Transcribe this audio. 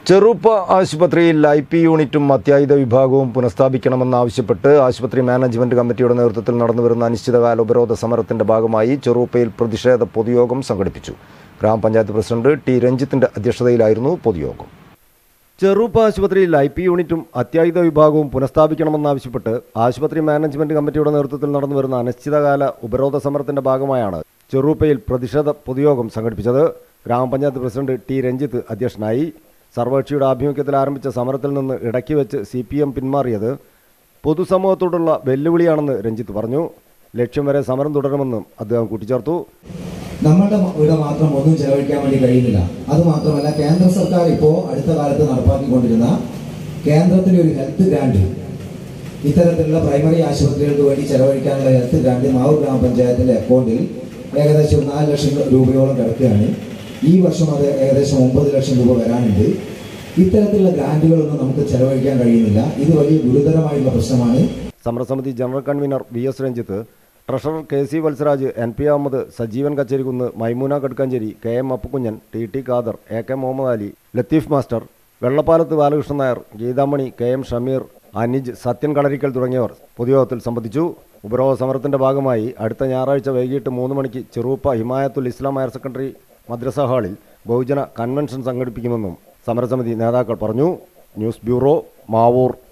ചെറുപ്പ ആശുപത്രിയിൽ I P യൂണിറ്റും അത്യാഹിത വിഭാഗവും പുനഃസ്ഥാപിക്കണമെന്നാവശ്യപ്പെട്ട് ആശുപത്രി മാനേജ്മെന്റ് കമ്മിറ്റിയുടെ നേതൃത്വത്തിൽ നടന്നുവരുന്ന അനിശ്ചിതകാല ഉപരോധ സമരത്തിന്റെ ഭാഗമായി ചെറുപ്പയിൽ പ്രതിഷേധ പൊതുയോഗം സംഘടിപ്പിച്ചു ഗ്രാമപഞ്ചായത്ത് പ്രസിഡന്റ് ടി രഞ്ജിത്തിന്റെ അധ്യക്ഷതയിലായിരുന്നു പൊതുയോഗം ചെറുപ്പ ആശുപത്രിയിൽ ഐ പി യൂണിറ്റും അത്യാഹിത വിഭാഗവും പുനഃസ്ഥാപിക്കണമെന്നാവശ്യപ്പെട്ട് ആശുപത്രി മാനേജ്മെന്റ് കമ്മിറ്റിയുടെ നേതൃത്വത്തിൽ നടന്നുവരുന്ന അനിശ്ചിതകാല ഉപരോധ സമരത്തിന്റെ ഭാഗമായാണ് ചെറുപ്പയിൽ പ്രതിഷേധ പൊതുയോഗം സംഘടിപ്പിച്ചത് ഗ്രാമപഞ്ചായത്ത് പ്രസിഡന്റ് ടി രഞ്ജിത്ത് അധ്യക്ഷനായി സർവകക്ഷിയുടെ ആഭിമുഖ്യത്തിൽ ആരംഭിച്ച സമരത്തിൽ നിന്ന് ഇടയ്ക്ക് വെച്ച് സി പി എം പിന്മാറിയത് പൊതുസമൂഹത്തോടുള്ള വെല്ലുവിളിയാണെന്ന് രഞ്ജിത്ത് പറഞ്ഞു ലക്ഷ്യം വരെ സമരം തുടരുമെന്നും അദ്ദേഹം കൂട്ടിച്ചേർത്തു നമ്മളുടെ ഇവിടെ മാത്രം ഒന്നും ചെലവഴിക്കാൻ വേണ്ടി കഴിയുന്നില്ല അത് മാത്രമല്ല കേന്ദ്ര സർക്കാർ ഇപ്പോൾ അടുത്ത കാലത്ത് നടപ്പാക്കിക്കൊണ്ടിരുന്ന കേന്ദ്രത്തിന്റെ ഒരു ഹെൽത്ത് ഗ്രാന്റ് ഇത്തരത്തിലുള്ള പ്രൈമറി ആശുപത്രികൾക്ക് വേണ്ടി ചെലവഴിക്കാനുള്ള ഹെൽത്ത് ഗ്രാന്റ് മാവൂർ ഗ്രാമപഞ്ചായത്തിന്റെ അക്കൗണ്ടിൽ ഏകദേശം ഒരു നാല് ലക്ഷം രൂപയോളം കിടക്കുകയാണ് ഈ വർഷം അത് ഏകദേശം ഒമ്പത് ലക്ഷം രൂപ വരാനുണ്ട് ഇത്തരത്തിലുള്ള ഗ്രാന്റുകളൊന്നും നമുക്ക് ചെലവഴിക്കാൻ കഴിയുന്നില്ല ഇത് വലിയ ഗുരുതരമായിട്ടുള്ള പ്രശ്നമാണ് സമരസമിതി general convener V S Ranjith treasurer K C Valsaraj N P Ahammed Sajeevan Kacherikunnu Maimoona Kadukkancheri K M Appukkunjan T T Khader A K Muhammad Ali Latheef master Vellappalath Balakrishnan Nair Geethamani K M Shameer Anij Sathyan Kalarikkal തുടങ്ങിയവർ പൊതുയോഗത്തിൽ സംബന്ധിച്ചു ഉപരോധ സമരത്തിന്റെ ഭാഗമായി അടുത്ത ഞായറാഴ്ച വൈകിട്ട് മൂന്ന് മണിക്ക് ചെറുപ്പ ഹിമായത്തുൽ ഇസ്ലാം ഹയർ സെക്കൻഡറി മദ്രസ ഹാളിൽ ബഹുജന കൺവെൻഷൻ സംഘടിപ്പിക്കുമെന്നും സമരസമിതി നേതാക്കൾ പറഞ്ഞു ന്യൂസ് ബ്യൂറോ മാവൂർ